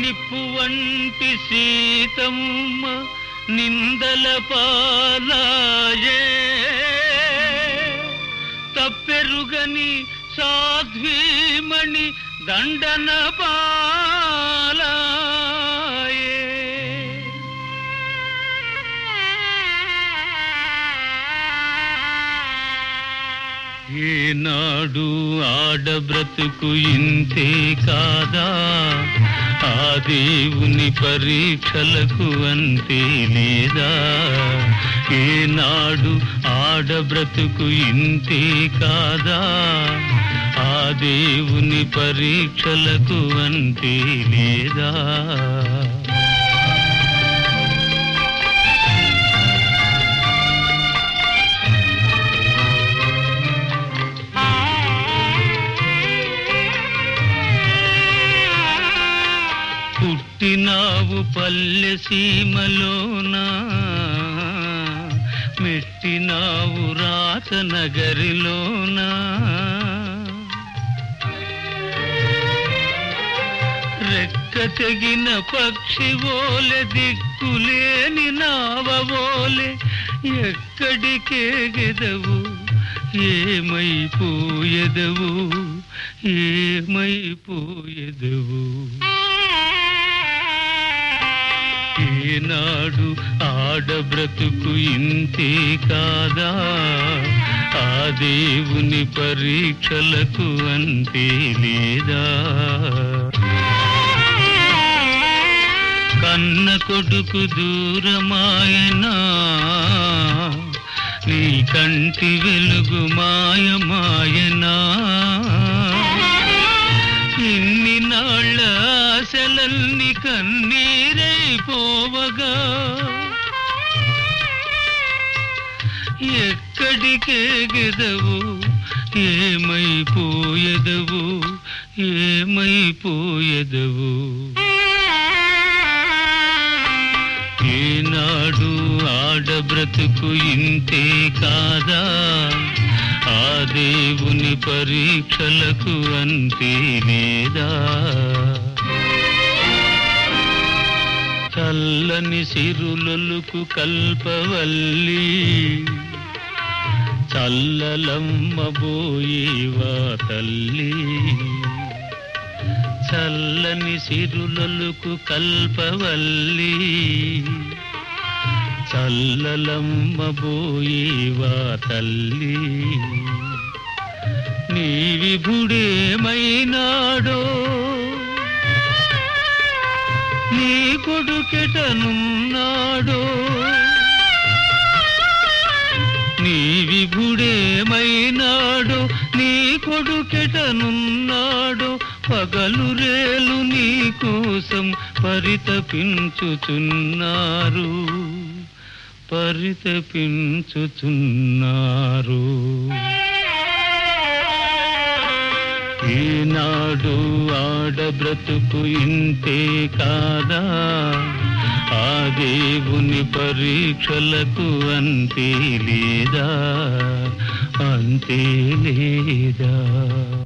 నిప్పు వంటి సీతమ్మ నిందల పాలాయే తప్పెరుగని సాధ్వీమణి దండన పాలాయే ఏనాడు ఆడబ్రతుకు ఇంతే కాదా ఆ దేవుని పరీక్షలకు అంతే లేదా ఏనాడు ఆడబ్రతుకు ఇంతే కాదా ఆ దేవుని పరీక్షలకు అంతే లేదా పుట్టినావు పల్లె సీమలోనా మెట్టినావు రాత నగరిలోనా రెక్క తెగిన పక్షి ఓలె దిక్కులేని నావోలె ఎక్కడికేగెదవు ఏమైపోయెదవు ఏమైపోయెదవు ఏనాడు ఆడబ్రతుకు ఇంతే కాదా ఆ దేవుని పరీక్షలకు అంతే లేదా కన్న కొడుకు దూరమాయనా నీ కంటి వెలుగు మాయమాయనా ఇన్ని నాళ్ళ ఆశలన్ని కన్నీరైపోవగా ఎక్కడికే గెదవు ఏమైపోయెదవు ఏమైపోయెదవు ఏనాడు ఆడబ్రతుకు ఇంతే కాదా ఆ దేవుని పరీక్షలకు అంతే లేదా చల్లని సిరులొలుకు కల్పవల్లి చల్లలమ్మ బోయేవా తల్లి చల్లని సిరులొలుకు కల్పవల్లి చల్లలమ్మ బోయేవా తల్లి నీ విభుడేమైనాడో నీ కొడుకెటనున్నాడో నీ విభుడేమైనాడో నీ కొడుకెటనున్నాడో పగలు రేలు నీ కోసం పరితపించుచున్నారు పరితపించుచున్నారు ఈనాడు ఆడబ్రతుకు ఇంతే కాదా ఆ దేవుని పరీక్షలకు అంతే లేదా అంతే లేదా